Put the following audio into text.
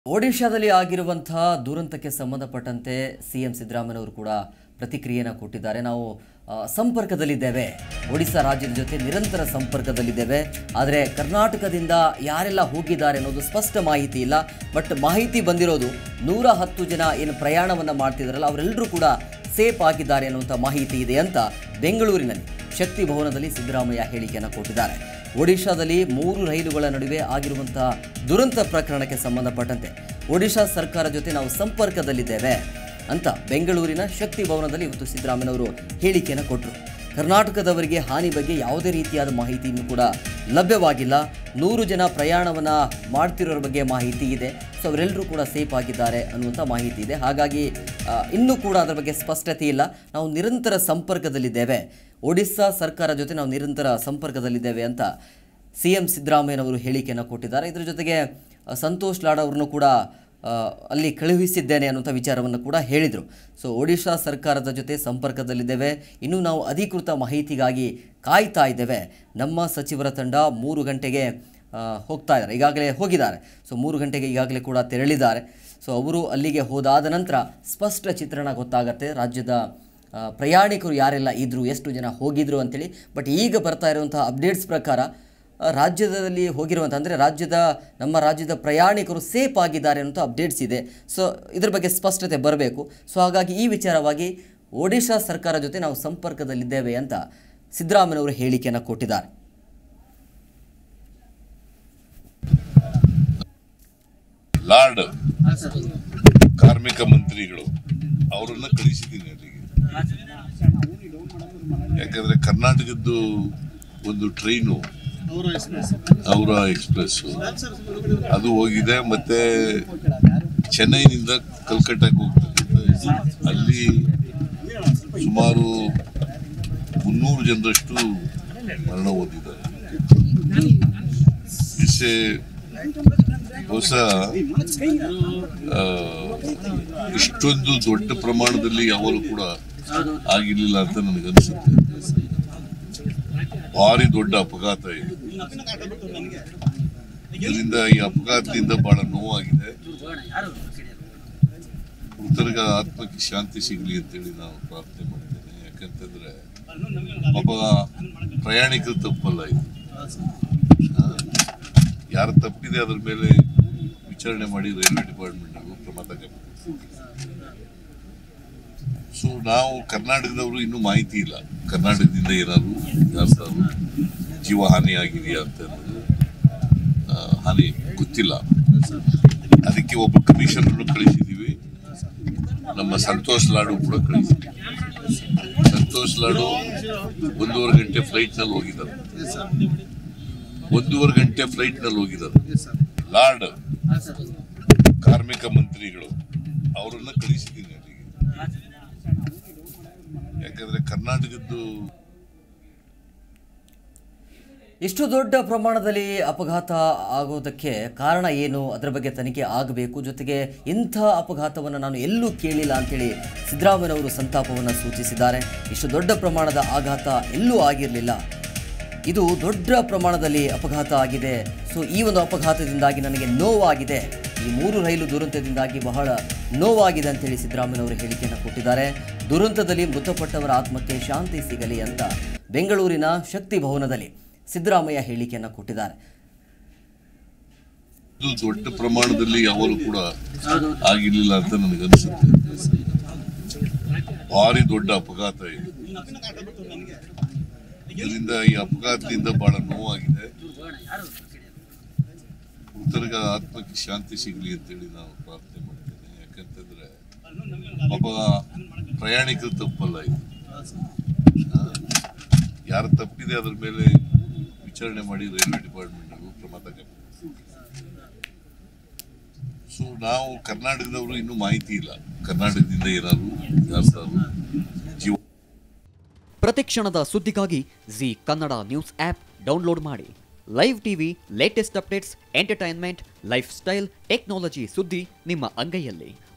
ಒಡಿಶಾದಲ್ಲಿ ಆಗಿರುವಂತಹ ದುರಂತಕ್ಕೆ ಸಂಬಂಧಪಟ್ಟಂತೆ ಸಿ ಎಂ ಸಿದ್ದರಾಮಯ್ಯನವರು ಕೂಡ ಪ್ರತಿಕ್ರಿಯೆಯನ್ನು ಕೊಟ್ಟಿದ್ದಾರೆ ನಾವು ಆ, ಸಂಪರ್ಕದಲ್ಲಿದ್ದೇವೆ ಒಡಿಶಾ ರಾಜ್ಯದ ಜೊತೆ ನಿರಂತರ ಸಂಪರ್ಕದಲ್ಲಿದ್ದೇವೆ ಆದರೆ ಕರ್ನಾಟಕದಿಂದ ಯಾರೆಲ್ಲ ಹೋಗಿದ್ದಾರೆ ಅನ್ನೋದು ಸ್ಪಷ್ಟ ಮಾಹಿತಿ ಇಲ್ಲ ಬಟ್ ಮಾಹಿತಿ ಬಂದಿರೋದು ನೂರ ಹತ್ತು ಜನ ಏನು ಪ್ರಯಾಣವನ್ನು ಮಾಡ್ತಿದ್ದಾರಲ್ಲ ಅವರೆಲ್ಲರೂ ಕೂಡ ಸೇಫ್ ಆಗಿದ್ದಾರೆ ಅನ್ನುವಂಥ ಮಾಹಿತಿ ಇದೆ ಅಂತ ಬೆಂಗಳೂರಿನಲ್ಲಿ ಶಕ್ತಿ ಭವನದಲ್ಲಿ ಸಿದ್ದರಾಮಯ್ಯ ಹೇಳಿಕೆಯನ್ನು ಕೊಟ್ಟಿದ್ದಾರೆ ಒಡಿಶಾದಲ್ಲಿ ಮೂರು ರೈಲುಗಳ ನಡುವೆ ಆಗಿರುವಂತಹ ದುರಂತ ಪ್ರಕರಣಕ್ಕೆ ಸಂಬಂಧಪಟ್ಟಂತೆ ಒಡಿಶಾ ಸರ್ಕಾರ ಜೊತೆ ನಾವು ಸಂಪರ್ಕದಲ್ಲಿದ್ದೇವೆ ಅಂತ ಬೆಂಗಳೂರಿನ ಶಕ್ತಿ ಭವನದಲ್ಲಿ ಇವತ್ತು ಸಿದ್ದರಾಮಯ್ಯನವರು ಹೇಳಿಕೆಯನ್ನು ಕೊಟ್ಟರು ಕರ್ನಾಟಕದವರಿಗೆ ಹಾನಿ ಬಗ್ಗೆ ಯಾವುದೇ ರೀತಿಯಾದ ಮಾಹಿತಿಯನ್ನು ಕೂಡ ಲಭ್ಯವಾಗಿಲ್ಲ ನೂರು ಜನ ಪ್ರಯಾಣವನ್ನು ಮಾಡ್ತಿರೋರ ಬಗ್ಗೆ ಮಾಹಿತಿ ಇದೆ ಸೊ ಅವರೆಲ್ಲರೂ ಕೂಡ ಸೇಫ್ ಆಗಿದ್ದಾರೆ ಅನ್ನುವಂಥ ಮಾಹಿತಿ ಇದೆ ಹಾಗಾಗಿ ಆ, ಇನ್ನೂ ಕೂಡ ಅದರ ಬಗ್ಗೆ ಸ್ಪಷ್ಟತೆ ಇಲ್ಲ ನಾವು ನಿರಂತರ ಸಂಪರ್ಕದಲ್ಲಿದ್ದೇವೆ ಒಡಿಸ್ಸಾ ಸರ್ಕಾರ ಜೊತೆ ನಾವು ನಿರಂತರ ಸಂಪರ್ಕದಲ್ಲಿದ್ದೇವೆ ಅಂತ ಸಿ ಎಂ ಸಿದ್ದರಾಮಯ್ಯನವರು ಹೇಳಿಕೆಯನ್ನು ಕೊಟ್ಟಿದ್ದಾರೆ ಇದರ ಜೊತೆಗೆ ಆ, ಸಂತೋಷ್ ಲಾಡ್ ಅವರನ್ನು ಕೂಡ ಆ, ಅಲ್ಲಿ ಕಳುಹಿಸಿದ್ದೇನೆ ಅನ್ನುವಂಥ ವಿಚಾರವನ್ನು ಕೂಡ ಹೇಳಿದರು ಸೊ ಒಡಿಶಾ ಸರ್ಕಾರದ ಜೊತೆ ಸಂಪರ್ಕದಲ್ಲಿದ್ದೇವೆ ಇನ್ನು ನಾವು ಅಧಿಕೃತ ಮಾಹಿತಿಗಾಗಿ ಕಾಯ್ತಾ ಇದ್ದೇವೆ ನಮ್ಮ ಸಚಿವರ ತಂಡ ಮೂರು ಗಂಟೆಗೆ ಆ, ಹೋಗ್ತಾ ಇದ್ದಾರೆ ಈಗಾಗಲೇ ಹೋಗಿದ್ದಾರೆ ಸೊ ಮೂರು ಗಂಟೆಗೆ ಈಗಾಗಲೇ ಕೂಡ ತೆರಳಿದ್ದಾರೆ ಸೊ ಅವರು ಅಲ್ಲಿಗೆ ಹೋದಾದ ನಂತರ ಸ್ಪಷ್ಟ ಚಿತ್ರಣ ಗೊತ್ತಾಗತ್ತೆ ರಾಜ್ಯದ ಆ, ಪ್ರಯಾಣಿಕರು ಯಾರೆಲ್ಲ ಇದ್ದರು ಎಷ್ಟು ಜನ ಹೋಗಿದ್ರು ಅಂತೇಳಿ ಬಟ್ ಈಗ ಬರ್ತಾ ಇರುವಂಥ ಅಪ್ಡೇಟ್ಸ್ ಪ್ರಕಾರ ಆ, ರಾಜ್ಯದಲ್ಲಿ ಹೋಗಿರುವಂಥ ಅಂದರೆ ರಾಜ್ಯದ ನಮ್ಮ ರಾಜ್ಯದ ಪ್ರಯಾಣಿಕರು ಸೇಫ್ ಆಗಿದ್ದಾರೆ ಅಂತ ಅಪ್ಡೇಟ್ಸ್ ಇದೆ ಸೊ ಇದ್ರ ಬಗ್ಗೆ ಸ್ಪಷ್ಟತೆ ಬರಬೇಕು ಸೊ ಹಾಗಾಗಿ ಈ ವಿಚಾರವಾಗಿ ಒಡಿಶಾ ಸರ್ಕಾರ ಜೊತೆ ನಾವು ಸಂಪರ್ಕದಲ್ಲಿದ್ದೇವೆ ಅಂತ ಸಿದ್ದರಾಮಯ್ಯನವರು ಹೇಳಿಕೆಯನ್ನು ಕೊಟ್ಟಿದ್ದಾರೆ ಲಾರ್ಡ್ ಕಾರ್ಮಿಕ ಮಂತ್ರಿಗಳು ಅವರನ್ನ ಕಳಿಸಿದ್ದೀನಿ ಅಲ್ಲಿಗೆ ಯಾಕಂದ್ರೆ ಕರ್ನಾಟಕದ್ದು ಒಂದು ಟ್ರೈನು ಅವರ ಎಕ್ಸ್ಪ್ರೆಸ್ ಅದು ಹೋಗಿದೆ ಮತ್ತೆ ಚೆನ್ನೈನಿಂದ ಕಲ್ಕಟ್ಟಾಗೆ ಹೋಗ್ತದೆ ಅಲ್ಲಿ ಸುಮಾರು ಮುನ್ನೂರು ಜನರಷ್ಟು ಮರಣ ಹೊಂದಿದ್ದಾರೆ ಇಸೆ ಹೊಸ ಆ, ಇಷ್ಟೊಂದು ದೊಡ್ಡ ಪ್ರಮಾಣದಲ್ಲಿ ಯಾವಾಗಲೂ ಕೂಡ ಆಗಿರ್ಲಿಲ್ಲ ಅಂತ ನನಗನ್ಸುತ್ತೆ ಭಾರಿ ದೊಡ್ಡ ಅಪಘಾತ ಇದು ಇದರಿಂದ ಈ ಅಪಘಾತದಿಂದ ಬಹಳ ನೋವಾಗಿದೆ ಮೃತರಿಗೆ ಆತ್ಮಕ್ಕೆ ಶಾಂತಿ ಸಿಗಲಿ ಅಂತೇಳಿ ನಾವು ಪ್ರಾರ್ಥನೆ ಮಾಡ್ತೇನೆ ಯಾಕಂತಂದ್ರೆ ಪಾಪ ಪ್ರಯಾಣಿಕರು ತಪ್ಪಲ್ಲ ಇದು ಆ, ಯಾರು ತಪ್ಪಿದೆ ಅದ್ರ ಮೇಲೆ ವಿಚಾರಣೆ ಮಾಡಿ ರೈಲ್ವೆ ಡಿಪಾರ್ಟ್ಮೆಂಟ್ ಕ್ರಮ ತಗೋಬೇಕು ಸೊ ನಾವು ಕರ್ನಾಟಕದವರು ಇನ್ನೂ ಮಾಹಿತಿ ಇಲ್ಲ ಕರ್ನಾಟಕದಿಂದ ಏನಾದ್ರು ಯಾರ್ದಾದ್ರು ಜೀವ ಹಾನಿ ಆಗಿದೆಯಾ ಅಂತ ಅನ್ನೋದು ಆ, ಹಾನಿ ಗೊತ್ತಿಲ್ಲ ಅದಕ್ಕೆ ಒಬ್ಬ ಕಮಿಷನರ್ ಕಳಿಸಿದೀವಿ ನಮ್ಮ ಸಂತೋಷ್ ಲಾಡು ಕೂಡ ಕಳಿಸಿದ್ವಿ ಸಂತೋಷ್ ಲಾಡು ಒಂದೂವರೆ ಗಂಟೆ ಫ್ಲೈಟ್ ನಲ್ಲಿ ಹೋಗಿದ್ದಾರೆ ಒಂದೂವರೆ ಗಂಟೆ ಫ್ಲೈಟ್ ನಲ್ಲಿ ಹೋಗಿದ್ದಾರೆ ಲಾರ್ಡ್ ಕಾರ್ಮಿಕ ಮಂತ್ರಿಗಳು ಅವರನ್ನ ಕಳಿಸಿದ್ದೀನಿ ಅಲ್ಲಿಗೆ ಯಾಕಂದ್ರೆ ಕರ್ನಾಟಕದ್ದು ಇಷ್ಟು ದೊಡ್ಡ ಪ್ರಮಾಣದಲ್ಲಿ ಅಪಘಾತ ಆಗೋದಕ್ಕೆ ಕಾರಣ ಏನು ಅದರ ಬಗ್ಗೆ ತನಿಖೆ ಆಗಬೇಕು ಜೊತೆಗೆ ಇಂಥ ಅಪಘಾತವನ್ನು ನಾನು ಎಲ್ಲೂ ಕೇಳಿಲ್ಲ ಅಂತೇಳಿ ಸಿದ್ದರಾಮಯ್ಯನವರು ಸಂತಾಪವನ್ನು ಸೂಚಿಸಿದ್ದಾರೆ ಇಷ್ಟು ದೊಡ್ಡ ಪ್ರಮಾಣದ ಆಘಾತ ಎಲ್ಲೂ ಆಗಿರಲಿಲ್ಲ ಇದು ದೊಡ್ಡ ಪ್ರಮಾಣದಲ್ಲಿ ಅಪಘಾತ ಆಗಿದೆ ಸೊ ಈ ಒಂದು ಅಪಘಾತದಿಂದಾಗಿ ನನಗೆ ನೋವಾಗಿದೆ ಈ ಮೂರು ರೈಲು ದುರಂತದಿಂದಾಗಿ ಬಹಳ ನೋವಾಗಿದೆ ಅಂತೇಳಿ ಸಿದ್ದರಾಮಯ್ಯನವರು ಹೇಳಿಕೆಯನ್ನು ಕೊಟ್ಟಿದ್ದಾರೆ ದುರಂತದಲ್ಲಿ ಮೃತಪಟ್ಟವರ ಆತ್ಮಕ್ಕೆ ಶಾಂತಿ ಸಿಗಲಿ ಅಂತ ಬೆಂಗಳೂರಿನ ಶಕ್ತಿ ಭವನದಲ್ಲಿ ಸಿದ್ದರಾಮಯ್ಯ ಹೇಳಿಕೆಯನ್ನು ಕೊಟ್ಟಿದ್ದಾರೆ ಇದು ದೊಡ್ಡ ಪ್ರಮಾಣದಲ್ಲಿ ಯಾವಾಗಲೂ ಕೂಡ ಆಗಿರ್ಲಿಲ್ಲ ಅಂತ ನನಗನ್ಸುತ್ತೆ ಭಾರಿ ದೊಡ್ಡ ಅಪಘಾತ ಇದು ಇದರಿಂದ ಈ ಅಪಘಾತದಿಂದ ಬಹಳ ನೋವಾಗಿದೆ ಮೃತರಿಗೆ ಆತ್ಮಕ್ಕೆ ಶಾಂತಿ ಸಿಗಲಿ ಅಂತೇಳಿ ನಾವು ಪ್ರಾರ್ಥನೆ ಮಾಡ್ತೇನೆ ಯಾಕಂತಂದ್ರೆ ಪಾಪ ಪ್ರಯಾಣಿಕರು ತಪ್ಪಲ್ಲ ಇದು ಆ, ಯಾರು ತಪ್ಪಿದೆ ಅದ್ರ ಮೇಲೆ ವಿಚಾರಣೆ ಮಾಡಿ ರೈಲ್ವೆ ಡಿಪಾರ್ಟ್ಮೆಂಟ್ ಕ್ರಮ ತಗೋಬೇಕು ಸೊ ನಾವು ಕರ್ನಾಟಕದವರು ಇನ್ನೂ ಮಾಹಿತಿ ಇಲ್ಲ ಕರ್ನಾಟಕದಿಂದ ಏನಾದ್ರು ಯಾರ್ದಾದ್ರು ಜೀವ ಪ್ರತಿಕ್ಷಣದ ಸುದ್ದಿಗಾಗಿ Zee Kannada news app download ಮಾಡಿ live TV latest updates entertainment lifestyle technology ಸುದ್ದಿ ನಿಮ್ಮ ಅಂಗೈಯಲ್ಲಿ